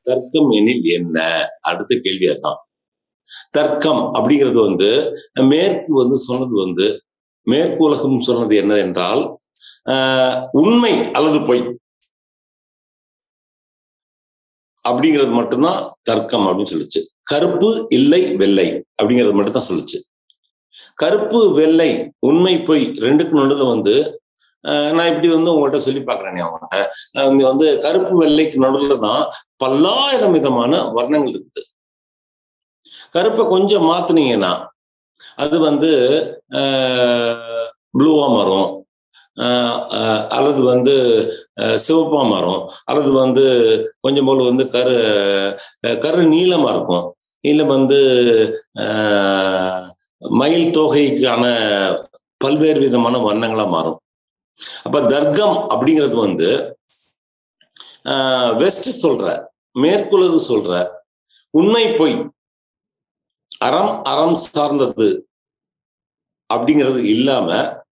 தர்க்கம் எனில் என்ன அடுத்த கேள்வி அதான் தர்க்கம் அப்படிங்கிறது வந்து மேற்கு வந்து சொன்னது வந்து மேற்கு உலகம் சொன்னது என்ன என்றால் ஆஹ் உண்மை அல்லது பொய் அப்படிங்கிறது மட்டும்தான் தர்க்கம் அப்படின்னு சொல்லுச்சு கருப்பு இல்லை வெள்ளை அப்படிங்கிறது மட்டும் தான் சொல்லுச்சு கருப்பு வெள்ளை உண்மை பொய் ரெண்டுக்கு நடுவுல வந்து ஆஹ் நான் இப்படி வந்து உங்கள்கிட்ட சொல்லி பார்க்கறேனே அவங்கள்ட்ட ஆஹ் இங்க வந்து கருப்பு வெள்ளைக்கு நடுவுல தான் பல்லாயிரம் விதமான வர்ணங்கள் இருக்குது கருப்பை கொஞ்சம் மாத்துனீங்கன்னா அது வந்து ப்ளூவா மாறும் ஆஹ் ஆஹ் அல்லது வந்து ஆஹ் சிவப்பா மாறும் அல்லது வந்து கொஞ்சம் போல வந்து கரு ஆஹ் கரு நீளமா இருக்கும் இல்ல வந்து ஆஹ் மயில் தொகைக்கான பல்வேறு விதமான வண்ணங்களா மாறும் அப்ப தர்க்கம் அப்படிங்கிறது வந்து வெஸ்ட் சொல்ற மேற்குலகு சொல்ற உண்மை பொய் அறம் அறம் சார்ந்தது அப்படிங்கிறது இல்லாம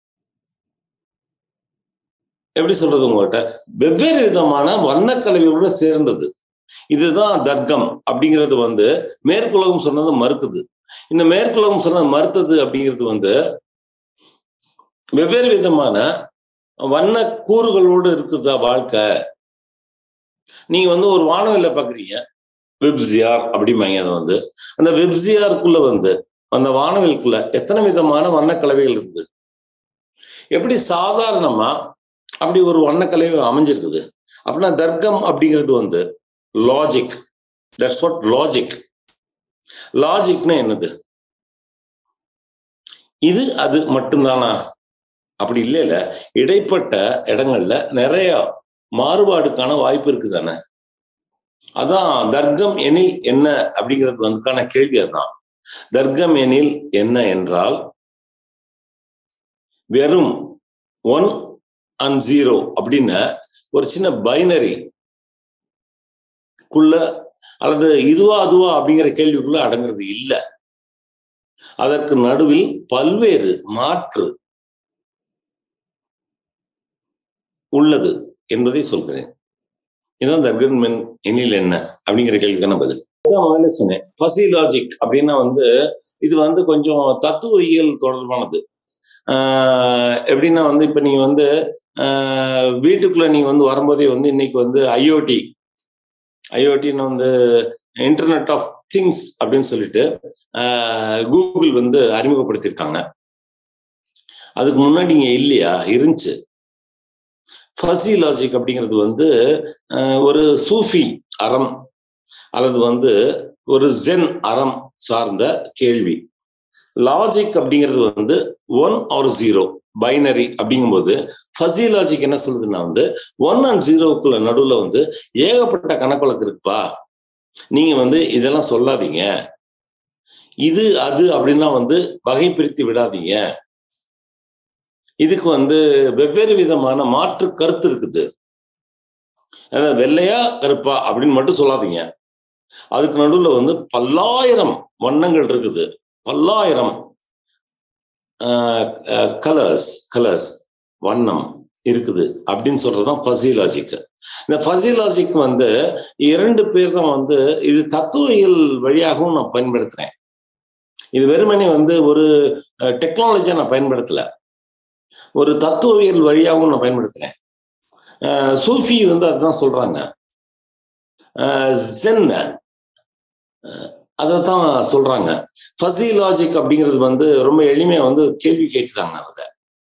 எப்படி சொல்றது உங்கள்கிட்ட வெவ்வேறு விதமான வண்ணக்கலவையோட சேர்ந்தது இதுதான் தர்க்கம் அப்படிங்கிறது வந்து மேற்குலகம் சொன்னது மறுக்குது இந்த மேற்குலகம் சொன்னது மறுத்தது அப்படிங்கிறது வந்து வெவ்வேறு விதமான வண்ண கூறுகளோடு இருக்குதா வாழ்க்கை நீங்க வந்து ஒரு வானவில்ல பாக்குறீங்க வெப்ஜிஆர் அப்படிம்பாங்க அதை வந்து அந்த வெப்ஜிஆருக்குள்ள வந்து அந்த வானவிலுக்குள்ள எத்தனை விதமான வண்ணக்கலவைகள் இருக்குது எப்படி சாதாரணமா அப்படி ஒரு வண்ணக்கலவை அமைஞ்சிருக்குது அப்படின்னா தர்க்கம் அப்படிங்கிறது வந்து லாஜிக் தட்ஸ் வாட் லாஜிக் லாஜிக்னா என்னது இது அது மட்டும்தானா அப்படி இல்லை இல்ல இடைப்பட்ட இடங்கள்ல நிறைய மாறுபாடுக்கான வாய்ப்பு இருக்கு தானே அதான் தர்க்கம் எனில் என்ன அப்படிங்கிறது வந்துக்கான கேள்வி அதான் தர்க்கம் எனில் என்ன என்றால் வெறும் ஒன் அண்ட் ஜீரோ அப்படின்னு ஒரு சின்ன பைனரி குள்ள அல்லது இதுவா அதுவா அப்படிங்கிற கேள்விக்குள்ள அடங்குறது இல்லை அதற்கு நடுவில் பல்வேறு மாற்று உள்ளது என்பதை சொல்கிறேன் இதுதான் தர்கன் மென் எண்ணில் என்ன அப்படிங்கிற கேள்விக்கான பதில் முதல்ல சொன்னேன் பசிலாஜிக் அப்படின்னா வந்து இது வந்து கொஞ்சம் தத்துவவியல் தொடர்பானது ஆஹ் எப்படின்னா வந்து இப்ப நீங்க வந்து ஆஹ் வீட்டுக்குள்ள நீங்க வந்து வரும்போதே வந்து இன்னைக்கு வந்து ஐஓடி ஐஓடின்னு வந்து இன்டர்நெட் ஆஃப் திங்ஸ் அப்படின்னு சொல்லிட்டு கூகுள் வந்து அறிமுகப்படுத்தியிருக்காங்க அதுக்கு முன்னாடி இங்க இல்லையா இருந்துச்சு ஃபசி லாஜிக் அப்படிங்கிறது வந்து ஒரு சூஃபி அறம் அல்லது வந்து ஒரு ஜென் அறம் சார்ந்த கேள்வி லாஜிக் அப்படிங்கிறது வந்து ஒன் ஆர் ஜீரோ பைனரி அப்படிங்கும்போது ஃபசி லாஜிக் என்ன சொல்லுதுன்னா வந்து ஒன் அண்ட் ஜீரோக்குள்ள நடுவுல வந்து ஏகப்பட்ட கணக்கு இருக்குப்பா நீங்க வந்து இதெல்லாம் சொல்லாதீங்க இது அது அப்படின்லாம் வந்து வகை பிரித்து விடாதீங்க இதுக்கு வந்து வெவ்வேறு விதமான மாற்று கருத்து இருக்குது அதாவது வெள்ளையா கருப்பா அப்படின்னு மட்டும் சொல்லாதீங்க அதுக்கு நடுவுல வந்து பல்லாயிரம் வண்ணங்கள் இருக்குது பல்லாயிரம் கலர்ஸ் கலர்ஸ் வண்ணம் இருக்குது அப்படின்னு சொல்றதுதான் பசிலாஜிக் இந்த பசிலாஜிக் வந்து இரண்டு பேர் தான் வந்து இது தத்துவியல் வழியாகவும் நான் பயன்படுத்துறேன் இது வெறுமனே வந்து ஒரு டெக்னாலஜியா நான் பயன்படுத்தல ஒரு தத்துவவியல் வழியாகவும் நான் பயன்படுத்துறேன் சூஃபி வந்து அதுதான் சொல்றாங்க ஜென் அதைத்தான் சொல்றாங்க ஃபசி லாஜிக் அப்படிங்கிறது வந்து ரொம்ப எளிமையா வந்து கேள்வி கேட்கிறாங்க அதை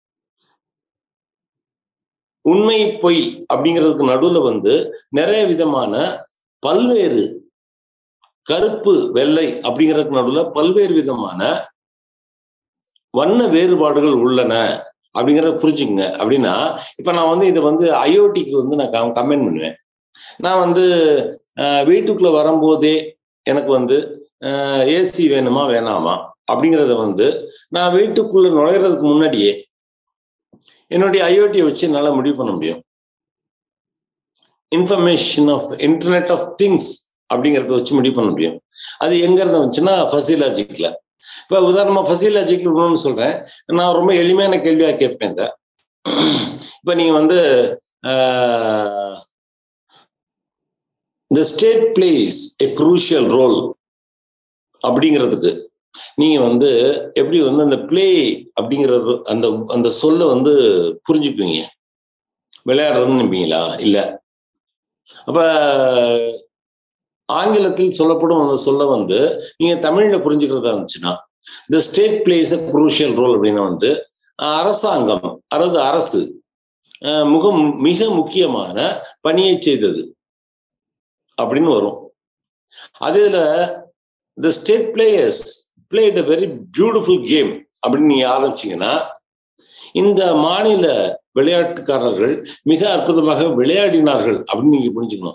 உண்மை பொய் அப்படிங்கிறதுக்கு நடுவுல வந்து நிறைய விதமான பல்வேறு கருப்பு வெள்ளை அப்படிங்கிறதுக்கு நடுவுல பல்வேறு விதமான வண்ண வேறுபாடுகள் உள்ளன அப்படிங்கிறத புரிஞ்சுக்குங்க அப்படின்னா இப்ப நான் வந்து இதை வந்து ஐஓடிக்கு வந்து நான் கமெண்ட் பண்ணுவேன் நான் வந்து வீட்டுக்குள்ள வரும்போதே எனக்கு வந்து ஏசி வேணுமா வேணாமா அப்படிங்கிறத வந்து நான் வீட்டுக்குள்ள நுழையிறதுக்கு முன்னாடியே என்னுடைய ஐஓடியை வச்சு என்னால் முடிவு பண்ண முடியும் information of internet of things அப்படிங்கிறத வச்சு முடிவு பண்ண முடியும் அது எங்க இருந்து வந்துச்சுன்னா ஃபசிலாஜிக்ல இப்ப உதாரணமா ஃபசிலாஜிக்ல இன்னொன்னு சொல்றேன் நான் ரொம்ப எளிமையான கேள்வியா கேட்பேன் இந்த இப்ப நீங்க வந்து இந்த state plays a crucial role அப்படிங்கிறதுக்கு நீங்க வந்து எப்படி வந்து அந்த பிளே அப்படிங்கிற அந்த அந்த சொல்ல வந்து புரிஞ்சுக்குவீங்க விளையாடுறதுன்னு நினைப்பீங்களா இல்ல அப்ப ஆங்கிலத்தில் சொல்லப்படும் அந்த சொல்ல வந்து நீங்க தமிழ்ல புரிஞ்சுக்கிறதா இருந்துச்சுன்னா இந்த ஸ்டேட் பிளேஸ் குரூஷியல் ரோல் அப்படின்னா வந்து அரசாங்கம் அதாவது அரசு முக மிக முக்கியமான பணியை செய்தது அப்படின்னு வரும் அதுல the state players played a very beautiful game அப்படின்னு நீங்க ஆரம்பிச்சீங்கன்னா இந்த மாநில விளையாட்டுக்காரர்கள் மிக அற்புதமாக விளையாடினார்கள் அப்படின்னு நீங்க புரிஞ்சுக்கணும்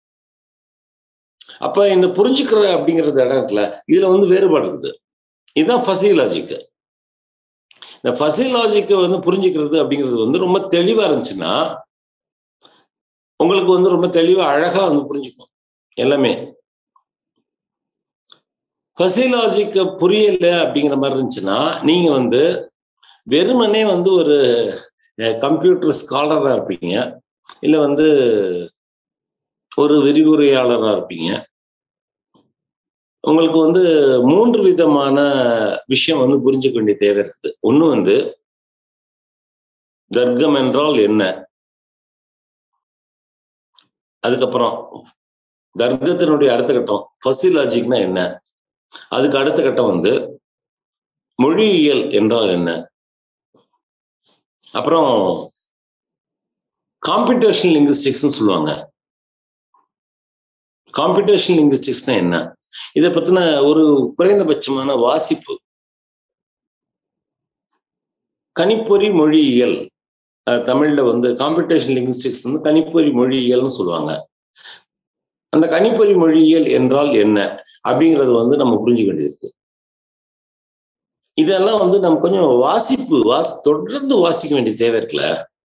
அப்ப இந்த புரிஞ்சுக்கிற அப்படிங்கிறது இடம் இருக்குல்ல இதுல வந்து வேறுபாடு இருக்குது இதுதான் ஃபசியலாஜிக்கு இந்த ஃபசியலாஜிக்கை வந்து புரிஞ்சுக்கிறது அப்படிங்கிறது வந்து ரொம்ப தெளிவா இருந்துச்சுன்னா உங்களுக்கு வந்து ரொம்ப தெளிவா அழகா வந்து புரிஞ்சுக்கும் எல்லாமே ஃபசியலாஜிக்க புரியல அப்படிங்கிற மாதிரி இருந்துச்சுன்னா நீங்க வந்து வெறுமனே வந்து ஒரு கம்ப்யூட்டர் ஸ்காலரா இருப்பீங்க இல்ல வந்து ஒரு விரிவுரையாளரா இருப்பீங்க உங்களுக்கு வந்து மூன்று விதமான விஷயம் வந்து புரிஞ்சுக்க வேண்டிய தேவை இருக்குது ஒண்ணு வந்து தர்க்கம் என்றால் என்ன அதுக்கப்புறம் தர்க்கத்தினுடைய அடுத்த கட்டம் ஃபசிலாஜிக்னா என்ன அதுக்கு அடுத்த கட்டம் வந்து மொழியியல் என்றால் என்ன அப்புறம் காம்பிடேஷன் லிங்குஸ்டிக்ஸ் சொல்லுவாங்க காம்பிடேஷன் லிங்குஸ்டிக்ஸ்னா என்ன இதை பத்தின ஒரு குறைந்தபட்சமான வாசிப்பு கணிப்பொறி மொழியியல் தமிழ்ல வந்து காம்பிடேஷன் லிங்குஸ்டிக்ஸ் வந்து கணிப்பொறி மொழியியல்னு சொல்லுவாங்க அந்த கணிப்பொறி மொழியியல் என்றால் என்ன அப்படிங்கிறது வந்து நம்ம புரிஞ்சுக்க வேண்டியிருக்கு இதெல்லாம் வந்து நம்ம கொஞ்சம் வாசிப்பு வாசி தொடர்ந்து வாசிக்க வேண்டிய தேவை இருக்குல்ல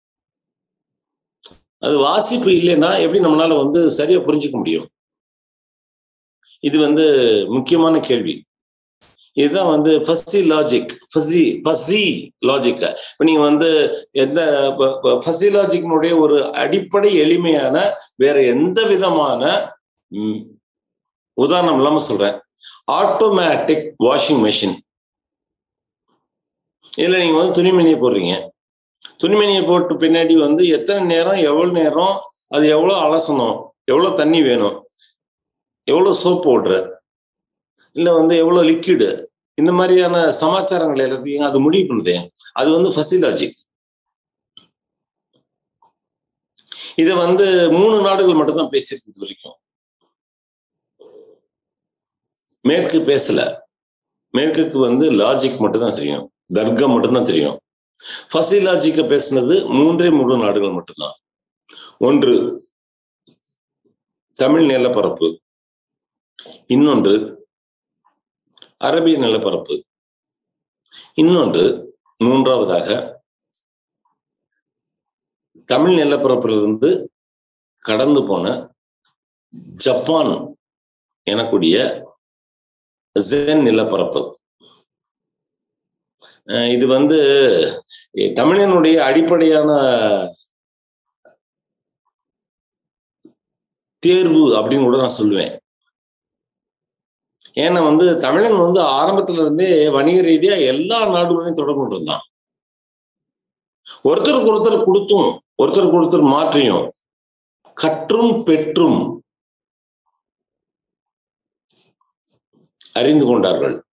அது வாசிப்பு இல்லைன்னா எப்படி நம்மளால வந்து சரியா புரிஞ்சுக்க முடியும் இது வந்து முக்கியமான கேள்வி இதுதான் வந்து fuzzy logic fuzzy fuzzy logic இப்போ நீங்க வந்து எந்த ஃபசி லாஜிக்கினுடைய ஒரு அடிப்படை எளிமையான வேற எந்த விதமான உதாரணம் இல்லாம சொல்றேன் ஆட்டோமேட்டிக் வாஷிங் மெஷின் இதுல நீங்க வந்து துணிமணியை போடுறீங்க துணிமணியை போட்டு பின்னாடி வந்து எத்தனை நேரம் எவ்வளவு நேரம் அது எவ்வளவு அலசணும் எவ்வளவு தண்ணி வேணும் எவ்வளவு சோப் பவுடர் இல்ல வந்து எவ்வளவு லிக்விடு இந்த மாதிரியான சமாச்சாரங்கள் எல்லாத்தையும் அது முடிவு பண்ணுதே அது வந்து ஃபசிலாஜிக் இதை வந்து மூணு நாடுகள் மட்டும்தான் பேசியிருக்கு வரைக்கும் மேற்கு பேசல மேற்குக்கு வந்து லாஜிக் மட்டும்தான் தெரியும் தர்க்கம் மட்டும்தான் தெரியும் ஃபசிலாஜிக்க பேசினது மூன்றே மூணு நாடுகள் மட்டும்தான் ஒன்று தமிழ் நிலப்பரப்பு இன்னொன்று அரபிய நிலப்பரப்பு இன்னொன்று மூன்றாவதாக தமிழ் நிலப்பரப்பிலிருந்து கடந்து போன ஜப்பான் எனக்கூடிய ஜென் நிலப்பரப்பு இது வந்து தமிழனுடைய அடிப்படையான தேர்வு அப்படின்னு கூட நான் சொல்லுவேன் ஏன்னா வந்து தமிழன் வந்து ஆரம்பத்துல இருந்தே வணிக ரீதியா எல்லா நாடுகளையும் தொடர்பு இருந்தான் ஒருத்தருக்கு ஒருத்தர் கொடுத்தும் ஒருத்தருக்கு ஒருத்தர் மாற்றியும் கற்றும் பெற்றும் அறிந்து கொண்டார்கள்